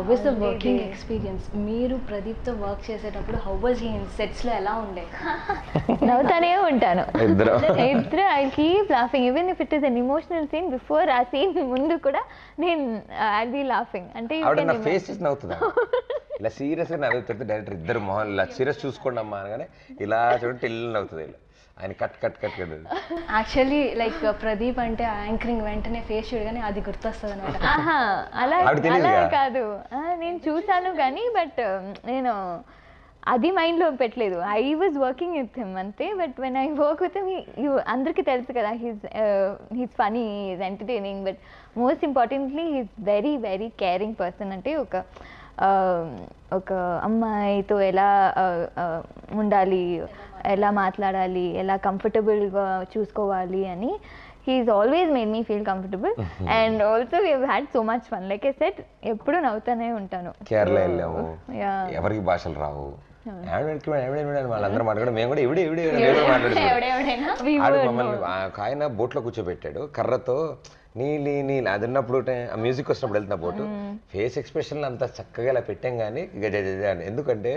Was the working experience మీరు ప్రదీప్తో work చేసేటప్పుడు హౌ వాజ్ హీ సెట్స్లో ఎలా ఉండే నవ్వుతానే ఉంటాను ఇద్దరు ఇద్దరు I keep laughing even if it is an emotional scene before ఆ సీన్ ముందు కూడా నేను ఐ బి లాఫింగ్ అంటే you ఆవిడ can నా imagine. ఫేస్ చూసి నవ్వుతుందా ఇలా సీరియస్గా నవ్వుతుంది డైరెక్టర్ ఇద్దరు మొహం ఇలా సీరియస్ చూసుకోండి అమ్మా అనగానే ఇలా చూడండి ఇల్లు నవ్వుతుంది ఇలా ఆయన cut cut cut cut actually like Pradeep అంటే యాంకరింగ్ వెంటనే ఫేస్ చూడగానే అది గుర్తొస్తుంది అనమాట ఆహా, అలా ఆవిడ తెలీదుగా? అలా కాదు ఆ, నేను చూసాను కానీ బట్ నేను అది మైండ్లో పెట్టలేదు I was working with him అంతే but when I work with him అందరికీ తెలుసు కదా he's he's funny he's entertaining but most importantly he's very very caring person అంటే ఒక ఆ, ఒక అమ్మాయితో ఎలా ఆ, ఆ, ఉండాలి ఎలా మాట్లాడాలి ఎలా కంఫర్టబుల్గా చూసుకోవాలి అని he's always made me feel comfortable and also we had so much fun like a set ఎప్పుడు నవ్వుతూనే ఉంటాను కేరళ వెళ్ళాము యా ఎవరికి భాషలు రావు ఎవడెక్కడ ఎవడెక్కడ వాళ్ళందరూ మాట్లాడు మేము కూడా ఎవడే ఎవడే మాట్లాడుతున్నాం ఎవడెవడైనా ఆడు మమ్మల్ని ఆ ఒక ఆయన బోట్లో కూర్చోబెట్టాడు కర్రతో నీలి నీలి అది ఉన్నప్పుడు టే- ఆ మ్యూజిక్ వచ్చినప్పుడు వెళ్తున్న బోటు ఫేస్ ఎక్స్ప్రెషన్ అంతా చక్కగా ఇలా పెట్టాం కానీ ఇక జ- జ- జ అని ఎందుకంటే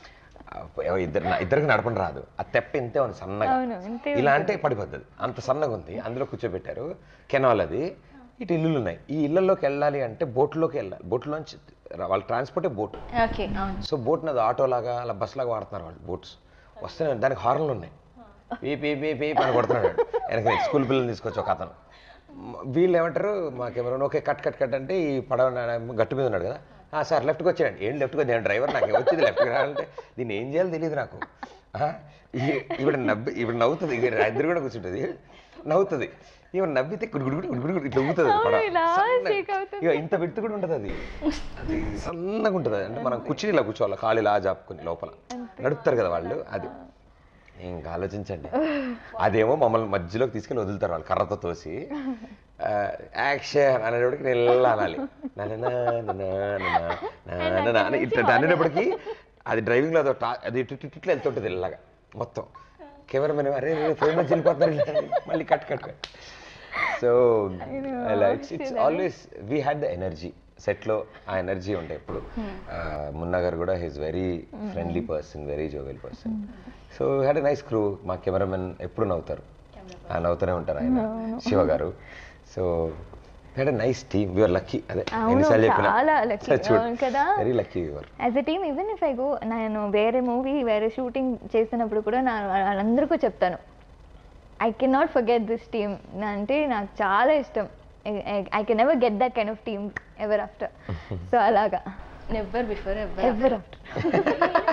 ఆ, ఎవ- ఇద్దరు నా- ఇద్దరికి నడపడం రాదు ఆ తెప్ప ఇంతే ఉంది సన్నగా అవును, ఇంతే ఇలా అంటే పడిపోతుంది అంత సన్నగా ఉంది అందులో కూర్చోబెట్టారు కెనాల్ అది ఇటు ఇల్లులు ఉన్నాయి ఈ ఇళ్ళల్లోకి వెళ్ళాలి అంటే బోట్లోకి వెళ్ళాలి బోట్లోంచి రా- వాళ్ళ ట్రాన్స్పోర్టే బోట్ ఓకే అవును సో బోట్ నాది ఆటో లాగా అలా బస్ లాగా వాడుతున్నారు వాళ్ళు బోట్స్ వస్తున్నాయి దానికి హార్న్లు ఉన్నాయి పీ పీ పీ పీ అని కొడుతున్నాడు వెనక స్కూల్ పిల్లల్ని తీసుకొచ్చి ఒక అతను మ- వీళ్ళు ఏమంటారు మాకెవరైనా ఓకే కట్ కట్ కట్ అంటే ఈ పడవ నా- గట్టు మీద ఉన్నాడు కదా "ఆ, సార్ లెఫ్ట్కి వచ్చేయండి ఏం లెఫ్ట్కి వచ్చాను డ్రైవర్ నాకు వచ్చింది లెఫ్ట్కి రావాలంటే దీన్ని ఏం చేయాలో తెలియదు నాకు ఆ, ఈ- ఈవిడ నవ్వి ఈవిడ నవ్వుతుంది ఇక ఇద్దరు కూడా కూర్చుంటుంది నవ్వుతుంది ఈవిడ నవ్వితే గుడి గుడి గుడి గుడి ఇట్లా ఊగుతుంది పడవ. ఇలా సన్నగా. shake అవుతుంది. ఇక ఇంత విడుతు కూడా ఉంటుంది అది అది సన్నగా ఉంటుంది అంటే మనం కుర్చీ ఇలా కూర్చోవాలి కాళ్ళు ఇలా జాపుకుని లోపల నడుపుతారు కదా వాళ్ళు అది ఇంకా ఆలోచించండి అదేమో మమ్మల్ని మధ్యలోకి తీసుకెళ్ళి వదులుతారు వాళ్ళు కర్రతో తోసి ఆ, యాక్షన్ అనేటప్పటికి నేను ఇలా అనాలి నా నా నా నా నా నా నా నా అని ఇట్లా అనేటప్పటికి అది డ్రైవింగ్లో అదో టా- అది ఇటు ఇటు ఇట్లా వెళ్తుంటుంది ఇలాగా మొత్తం కెమెరామెన్ అరే ఫోన్ నుంచి వెళ్ళిపోతున్నారు ఇలా అని. మళ్ళీ కట్ కట్ కట్ సో అలా it's it's always we had the energy సెట్లో ఆ ఎనర్జీ ఉండే ఎప్పుడు మున్నా గారు కూడా he's very friendly person very jovial person so had a nice crew మా కెమెరామెన్ ఎప్పుడు నవ్వుతారు ఆ నవ్వుతూనే ఉంటారు ఆయన శివ గారు so had a nice team we're lucky అదే అవును, ఎన్నిసార్లు చాలా lucky. అవును కదా? Very lucky your as a team even if I go నేను వేరే మూవీ వేరే షూటింగ్ చేసినప్పుడు కూడా నా వాళ్ళందరికీ చెప్తాను I can not forget this team అంటే నాకు చాలా ఇష్టం I can ever get that kind of team ever after so అలాగా never before ever ever after